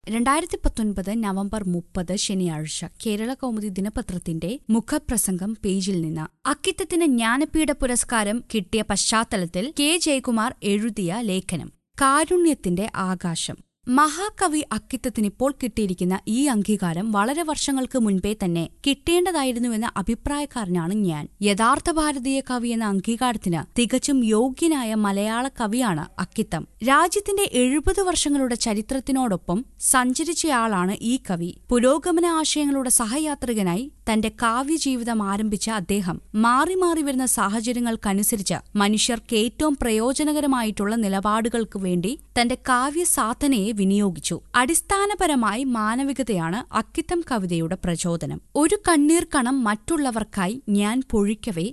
രണ്ടായിരത്തി പത്തൊൻപത് നവംബർ മുപ്പത് ശനിയാഴ്ച കേരള കൗമുദി ദിനപത്രത്തിന്റെ മുഖപ്രസംഗം പേജിൽ നിന്ന് അക്കിത്തത്തിന് ജ്ഞാനപീഠ പുരസ്കാരം കിട്ടിയ പശ്ചാത്തലത്തിൽ കെ ജയകുമാർ എഴുതിയ ലേഖനം കാരുണ്യത്തിന്റെ ആകാശം മഹാകവി അക്കിത്തത്തിന് ഇപ്പോൾ കിട്ടിയിരിക്കുന്ന ഈ അംഗീകാരം വളരെ വർഷങ്ങൾക്ക് മുൻപേ തന്നെ കിട്ടേണ്ടതായിരുന്നുവെന്ന അഭിപ്രായക്കാരനാണ് ഞാൻ യഥാർത്ഥ ഭാരതീയ കവി എന്ന അംഗീകാരത്തിന് തികച്ചും യോഗ്യനായ മലയാള കവിയാണ് അക്കിത്തം രാജ്യത്തിന്റെ എഴുപത് വർഷങ്ങളുടെ ചരിത്രത്തിനോടൊപ്പം സഞ്ചരിച്ചയാളാണ് ഈ കവി പുരോഗമന ആശയങ്ങളുടെ സഹയാത്രികനായി തന്റെ കാവ്യജീവിതം ആരംഭിച്ച അദ്ദേഹം മാറി മാറി വരുന്ന സാഹചര്യങ്ങൾക്കനുസരിച്ച് മനുഷ്യർക്ക് ഏറ്റവും പ്രയോജനകരമായിട്ടുള്ള നിലപാടുകൾക്ക് വേണ്ടി തന്റെ കാവ്യസാധനയെ വിനിയോഗിച്ചു അടിസ്ഥാനപരമായി മാനവികതയാണ് അക്കിത്തം കവിതയുടെ പ്രചോദനം ഒരു കണ്ണീർ കണം മറ്റുള്ളവർക്കായി ഞാൻ പൊഴിക്കവേ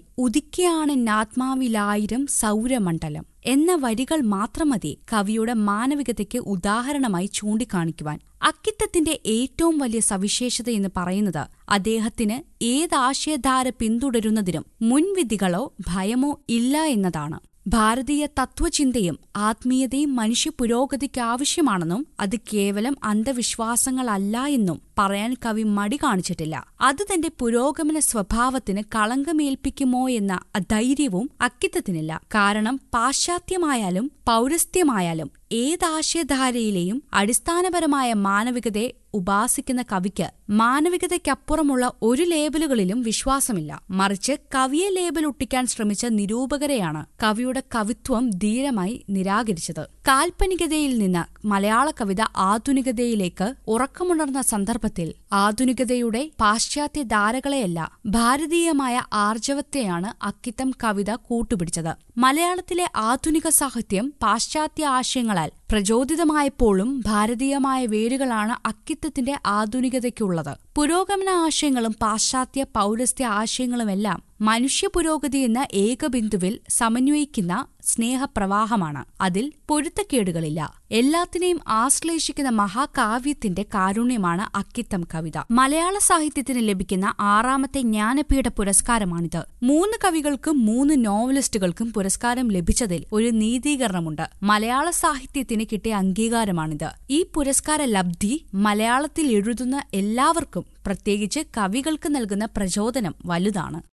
ഉദിക്കയാണെന്നാത്മാവിലായിരം സൗരമണ്ഡലം എന്ന വരികൾ മാത്രം മതി കവിയുടെ മാനവികതയ്ക്ക് ഉദാഹരണമായി ചൂണ്ടിക്കാണിക്കുവാൻ അക്കിത്തത്തിന്റെ ഏറ്റവും വലിയ സവിശേഷത എന്ന് പറയുന്നത് അദ്ദേഹത്തിന് ഏതാശയധാര പിന്തുടരുന്നതിനും മുൻവിധികളോ ഭയമോ ഇല്ല എന്നതാണ് ഭാരതീയ തത്വചിന്തയും ആത്മീയതയും മനുഷ്യ പുരോഗതിക്ക് ആവശ്യമാണെന്നും അത് കേവലം അന്ധവിശ്വാസങ്ങളല്ല എന്നും പറയാൻ കവി മടി കാണിച്ചിട്ടില്ല അത് തന്റെ പുരോഗമന സ്വഭാവത്തിന് കളങ്കമേൽപ്പിക്കുമോ എന്ന ധൈര്യവും അക്കിത്തത്തിനില്ല കാരണം പാശ്ചാത്യമായാലും പൗരസ്ത്യമായാലും ഏതാശയധാരയിലെയും അടിസ്ഥാനപരമായ മാനവികതയെ ഉപാസിക്കുന്ന കവിക്ക് മാനവികതയ്ക്കപ്പുറമുള്ള ഒരു ലേബലുകളിലും വിശ്വാസമില്ല മറിച്ച് കവിയെ ലേബൽ ഒട്ടിക്കാൻ ശ്രമിച്ച നിരൂപകരെയാണ് കവിയുടെ കവിത്വം ധീരമായി നിരാകരിച്ചത് കാൽപ്പനികതയിൽ നിന്ന് മലയാള കവിത ആധുനികതയിലേക്ക് ഉറക്കമുണർന്ന സന്ദർഭത്തിൽ ആധുനികതയുടെ പാശ്ചാത്യ ധാരകളെയല്ല ഭാരതീയമായ ആർജവത്തെയാണ് അക്കിത്തം കവിത കൂട്ടുപിടിച്ചത് മലയാളത്തിലെ ആധുനിക സാഹിത്യം പാശ്ചാത്യ ആശയങ്ങളാൽ പ്രചോദിതമായപ്പോഴും ഭാരതീയമായ വേരുകളാണ് അക്കിത്തത്തിന്റെ ആധുനികതയ്ക്കുള്ളത് പുരോഗമന ആശയങ്ങളും പാശ്ചാത്യ പൗരസ്ത്യ ആശയങ്ങളുമെല്ലാം മനുഷ്യ പുരോഗതി എന്ന ഏകബിന്ദുവിൽ സമന്വയിക്കുന്ന സ്നേഹപ്രവാഹമാണ് അതിൽ പൊരുത്തക്കേടുകളില്ല എല്ലാത്തിനെയും ആശ്ലേഷിക്കുന്ന മഹാകാവ്യത്തിന്റെ കാരുണ്യമാണ് അക്കിത്തം കവിത മലയാള സാഹിത്യത്തിന് ലഭിക്കുന്ന ആറാമത്തെ ജ്ഞാനപീഠ പുരസ്കാരമാണിത് മൂന്ന് കവികൾക്കും മൂന്ന് നോവലിസ്റ്റുകൾക്കും പുരസ്കാരം ലഭിച്ചതിൽ ഒരു നീതീകരണമുണ്ട് മലയാള സാഹിത്യത്തിന് കിട്ടിയ അംഗീകാരമാണിത് ഈ പുരസ്കാര ലബ്ധി മലയാളത്തിൽ എഴുതുന്ന എല്ലാവർക്കും പ്രത്യേകിച്ച് കവികൾക്ക് നൽകുന്ന പ്രചോദനം വലുതാണ്